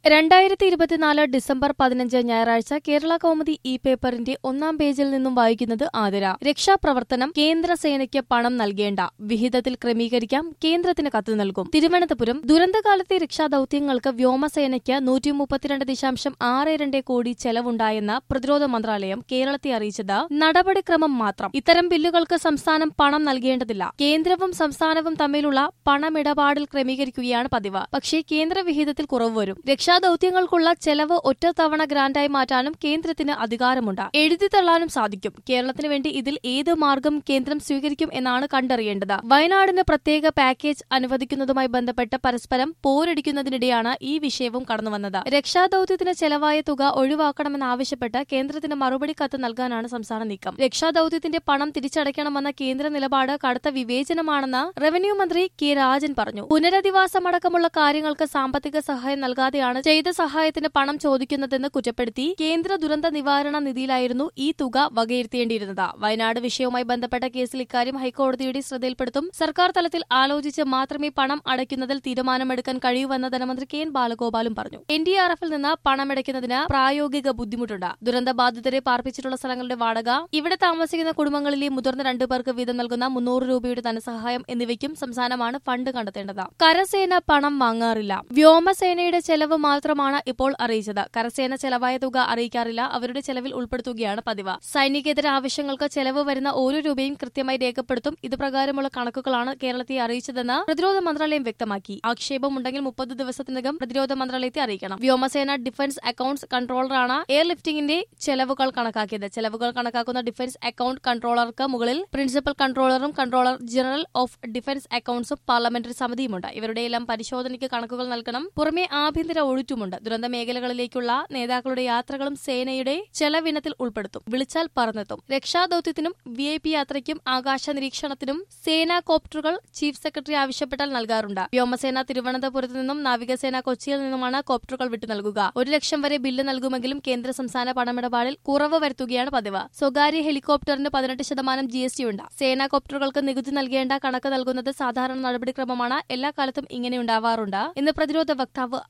രണ്ടായിരത്തി ഇരുപത്തിനാല് ഡിസംബർ പതിനഞ്ച് ഞായറാഴ്ച കേരള കൗമുദി ഇ പേപ്പറിന്റെ ഒന്നാം പേജിൽ നിന്നും വായിക്കുന്നത് ആതിര രക്ഷാപ്രവർത്തനം കേന്ദ്രസേനയ്ക്ക് പണം നൽകേണ്ട വിഹിതത്തിൽ ക്രമീകരിക്കാം കേന്ദ്രത്തിന് കത്ത് നൽകും തിരുവനന്തപുരം ദുരന്തകാലത്തെ രക്ഷാദൌത്യങ്ങൾക്ക് വ്യോമസേനയ്ക്ക് നൂറ്റി മുപ്പത്തിരണ്ട് ദശാംശം ആറ് രണ്ട് കോടി ചെലവുണ്ടായെന്ന് പ്രതിരോധ മന്ത്രാലയം കേരളത്തെ അറിയിച്ചത് നടപടിക്രമം മാത്രം ഇത്തരം ബില്ലുകൾക്ക് സംസ്ഥാനം പണം നൽകേണ്ടതില്ല കേന്ദ്രവും സംസ്ഥാനവും തമ്മിലുള്ള പണമിടപാടിൽ ക്രമീകരിക്കുകയാണ് പതിവ് പക്ഷേ കേന്ദ്ര വിഹിതത്തിൽ കുറവ് വരും രക്ഷാദൌത്യങ്ങൾക്കുള്ള ചെലവ് ഒറ്റത്തവണ ഗ്രാന്റായി മാറ്റാനും കേന്ദ്രത്തിന് അധികാരമുണ്ട് എഴുതി തള്ളാനും സാധിക്കും കേരളത്തിന് വേണ്ടി ഇതിൽ ഏത് മാർഗം കേന്ദ്രം സ്വീകരിക്കും എന്നാണ് കണ്ടറിയേണ്ടത് വയനാടിന് പ്രത്യേക പാക്കേജ് അനുവദിക്കുന്നതുമായി ബന്ധപ്പെട്ട് പരസ്പരം പോരടിക്കുന്നതിനിടെയാണ് ഈ വിഷയവും കടന്നുവന്നത് രക്ഷാദൌത്യത്തിന് ചെലവായ തുക ഒഴിവാക്കണമെന്നാവശ്യപ്പെട്ട് കേന്ദ്രത്തിന് മറുപടി കത്ത് നൽകാനാണ് സംസ്ഥാന നീക്കം രക്ഷാദൌത്യത്തിന്റെ പണം തിരിച്ചടയ്ക്കണമെന്ന കേന്ദ്ര നിലപാട് കടുത്ത വിവേചനമാണെന്ന് റവന്യൂ മന്ത്രി കെ രാജൻ പറഞ്ഞു പുനരധിവാസമടക്കമുള്ള കാര്യങ്ങൾക്ക് സാമ്പത്തിക സഹായം നൽകാതെയാണ് ചെയ്ത സഹായത്തിന് പണം ചോദിക്കുന്നതെന്ന് കുറ്റപ്പെടുത്തി കേന്ദ്ര ദുരന്ത നിവാരണ നിധിയിലായിരുന്നു ഈ തുക വകയിരുത്തേണ്ടിയിരുന്നത് വയനാട് വിഷയവുമായി ബന്ധപ്പെട്ട കേസിൽ ഇക്കാര്യം ഹൈക്കോടതിയുടെ ശ്രദ്ധയിൽപ്പെടുത്തും സർക്കാർ തലത്തിൽ ആലോചിച്ച് മാത്രമേ പണം അടയ്ക്കുന്നതിൽ തീരുമാനമെടുക്കാൻ കഴിയൂവെന്ന് ധനമന്ത്രി കെ എൻ ബാലഗോപാലും പറഞ്ഞു എൻ ഡി ആർ എഫിൽ നിന്ന് പണമടയ്ക്കുന്നതിന് പ്രായോഗിക ബുദ്ധിമുട്ടുണ്ട് ദുരന്തബാധിതരെ പാർപ്പിച്ചിട്ടുള്ള സ്ഥലങ്ങളുടെ വാടക ഇവിടെ താമസിക്കുന്ന കുടുംബങ്ങളിലെ മുതിർന്ന രണ്ടു പേർക്ക് വീതം നൽകുന്ന മുന്നൂറ് രൂപയുടെ ധനസഹായം എന്നിവയ്ക്കും സംസ്ഥാനമാണ് ഫണ്ട് കണ്ടെത്തേണ്ടത് കരസേന പണം വാങ്ങാറില്ല വ്യോമസേനയുടെ ചെലവ് മാത്രമാണ് ഇപ്പോൾ അറിയിച്ചത് കരസേന ചെലവായ തുക അറിയിക്കാറില്ല അവരുടെ ചെലവിൽ ഉൾപ്പെടുത്തുകയാണ് പതിവ് സൈനികേതര ആവശ്യങ്ങൾക്ക് ചെലവ് വരുന്ന ഓരോ രൂപയും കൃത്യമായി രേഖപ്പെടുത്തും ഇത് പ്രകാരമുള്ള കണക്കുകളാണ് കേരളത്തെ അറിയിച്ചതെന്ന് പ്രതിരോധ മന്ത്രാലയം വ്യക്തമാക്കി ആക്ഷേപമുണ്ടെങ്കിൽ മുപ്പത് ദിവസത്തിനകം പ്രതിരോധ മന്ത്രാലയത്തെ അറിയിക്കണം വ്യോമസേന ഡിഫൻസ് അക്കൌണ്ട്സ് കൺട്രോളറാണ് എയർ ലിഫ്റ്റിംഗിന്റെ ചെലവുകൾ കണക്കാക്കിയത് ചെലവുകൾ കണക്കാക്കുന്ന ഡിഫൻസ് അക്കൌണ്ട് കൺട്രോളർക്ക് മുകളിൽ പ്രിൻസിപ്പൽ കൺട്രോളറും കൺട്രോളർ ജനറൽ ഓഫ് ഡിഫൻസ് അക്കൌണ്ട്സും പാർലമെന്ററി സമിതിയുമുണ്ട് ഇവരുടെയെല്ലാം പരിശോധനയ്ക്ക് കണക്കുകൾ നൽകണം പുറമെ ആഭ്യന്തര ഓഡിറ്റുമുണ്ട് ദുരന്ത മേഖലകളിലേക്കുള്ള നേതാക്കളുടെ യാത്രകളും സേനയുടെ ചെലവിനത്തിൽ ഉൾപ്പെടുത്തും വിളിച്ചാൽ പറന്നെത്തും രക്ഷാദൌത്യത്തിനും വി ഐ പി യാത്രയ്ക്കും ആകാശ നിരീക്ഷണത്തിനും സേനാ കോപ്റ്ററുകൾ ചീഫ് സെക്രട്ടറി ആവശ്യപ്പെട്ടാൽ നൽകാറുണ്ട് വ്യോമസേന തിരുവനന്തപുരത്ത് നിന്നും നാവികസേന കൊച്ചിയിൽ നിന്നുമാണ് കോപ്റ്ററുകൾ വിട്ടു നൽകുക ഒരു ലക്ഷം വരെ ബില്ല് നൽകുമെങ്കിലും കേന്ദ്ര സംസ്ഥാന പണമിടപാടിൽ കുറവ് വരുത്തുകയാണ് പതിവ് സ്വകാര്യ ഹെലികോപ്റ്ററിന് പതിനെട്ട് ശതമാനം ജി എസ് ടി ഉണ്ട് സേനാ കോപ്റ്ററുകൾക്ക് നികുതി നൽകേണ്ട കണക്ക് നൽകുന്നത് സാധാരണ നടപടിക്രമമാണ് എല്ലാ കാലത്തും ഇങ്ങനെ ഉണ്ടാവാറുണ്ട് എന്ന് പ്രതിരോധ വക്താവ്